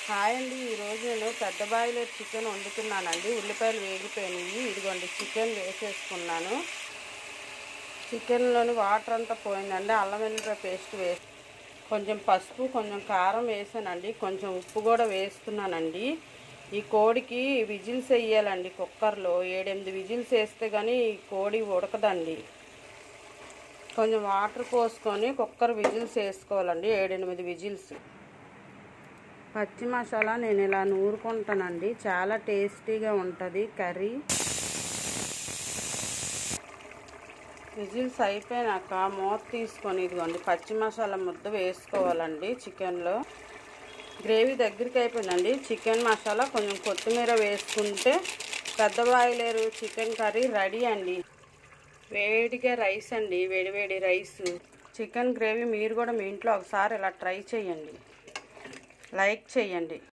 hi అండి ఈరోజు నేను పెద్ద బాయిలో చికెన్ వండుతున్నానండి ఉల్లిపాయలు వేగిపోయినాయి ఇదిగోండి చికెన్ వేసేసుకున్నాను చికెన్లోని వాటర్ అంతా పోయిందండి అల్లం వెల్లిపాయ పేస్ట్ వేసి కొంచెం పసుపు కొంచెం కారం వేసానండి కొంచెం ఉప్పు కూడా వేస్తున్నానండి ఈ కోడికి విజిల్స్ వేయాలండి కుక్కర్లో ఏడెనిమిది విజిల్స్ వేస్తే కానీ ఈ కోడి ఉడకదండి కొంచెం వాటర్ పోసుకొని కుక్కర్ విజిల్స్ వేసుకోవాలండి ఏడెనిమిది విజిల్స్ పచ్చి మసాలా నేను ఇలా నూరుకుంటానండి చాలా టేస్టీగా ఉంటుంది కర్రీ విజిల్స్ అయిపోయినాక మూత తీసుకొని ఇదిగోండి పచ్చి మసాలా ముద్ద వేసుకోవాలండి చికెన్లో గ్రేవీ దగ్గరికి అయిపోయిందండి చికెన్ మసాలా కొంచెం కొత్తిమీర వేసుకుంటే పెద్ద బాయిలేరు చికెన్ కర్రీ రెడీ అండి వేడిగా రైస్ అండి వేడివేడి రైస్ చికెన్ గ్రేవీ మీరు కూడా మీ ఇంట్లో ఒకసారి ఇలా ట్రై చేయండి లైక్ చేయండి